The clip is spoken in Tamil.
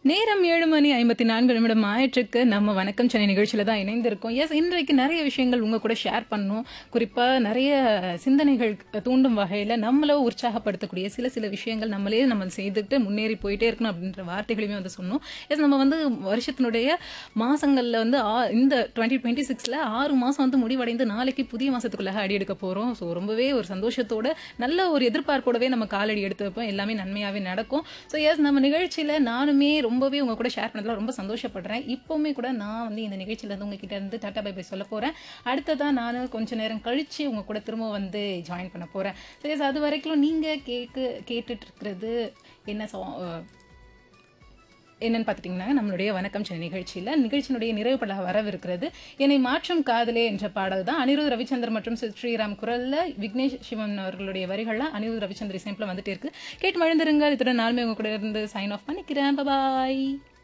நேரம் ஏழு மணி ஐம்பத்தி நான்கு நிமிடம் ஆயிற்றுக்கு நம்ம வணக்கம் சென்னை நிகழ்ச்சியில தான் இணைந்திருக்கோம் எஸ் இன்றைக்கு நிறைய விஷயங்கள் உங்க கூட ஷேர் பண்ணோம் குறிப்பா நிறைய சிந்தனைகள் தூண்டும் வகையில நம்மள உற்சாகப்படுத்தக்கூடிய சில சில விஷயங்கள் நம்மளே நம்ம செய்துட்டு முன்னேறி போயிட்டே இருக்கணும் அப்படின்ற வார்த்தைகளையுமே வந்து சொன்னோம் எஸ் நம்ம வந்து வருஷத்தினுடைய மாசங்கள்ல வந்து ஆ- இந்த டுவெண்ட்டி டுவெண்ட்டி சிக்ஸ்ல ஆறு மாசம் வந்து முடிவடைந்து நாளைக்கு புதிய மாசத்துக்குள்ள அடி எடுக்க போறோம் ஸோ ரொம்பவே ஒரு சந்தோஷத்தோட நல்ல ஒரு எதிர்பார்ப்போடவே நம்ம காலடி எடுத்து வைப்போம் எல்லாமே நன்மையாவே நடக்கும் ஸோ எஸ் நம்ம நிகழ்ச்சியில நானுமே ரொம்பவே உங்க கூட ஷேர் பண்ணதுல ரொம்ப சந்தோஷப்படுறேன் இப்போவுமே கூட நான் வந்து இந்த நிகழ்ச்சியில இருந்து உங்ககிட்ட இருந்து டாட்டா பை பை சொல்ல போறேன் அடுத்ததா நான் கொஞ்ச நேரம் கழிச்சு உங்க கூட திரும்ப வந்து ஜாயின் பண்ண போறேன் ஸோ எஸ் அது வரைக்கும் நீங்க கேக்கு கேட்டுட்டு இருக்கிறது என்ன song, அஹ், என்னன்னு பார்த்துட்டிங்கன்னா நம்மளுடைய வணக்கம் சென்னை நிகழ்ச்சியில் நிகழ்ச்சியினுடைய நிறைவு பட வரவிருக்கிறது என்னை மாற்றும் காதலே என்ற பாடல் தான் அனிருத் ரவிச்சந்தர் மற்றும் சி- ஸ்ரீராம் குரல்ல விக்னேஷ் சிவன் அவர்களுடைய வரிகள்லாம் அனிருத் ரவிச்சந்தர் இசைப்பில் வந்துட்டே இருக்கு கேட்டு மழுந்திருங்கள் இத்துடன் நானுமே உங்க கூட இருந்து சைன் ஆஃப் பண்ணிக்கிறேன் பாய்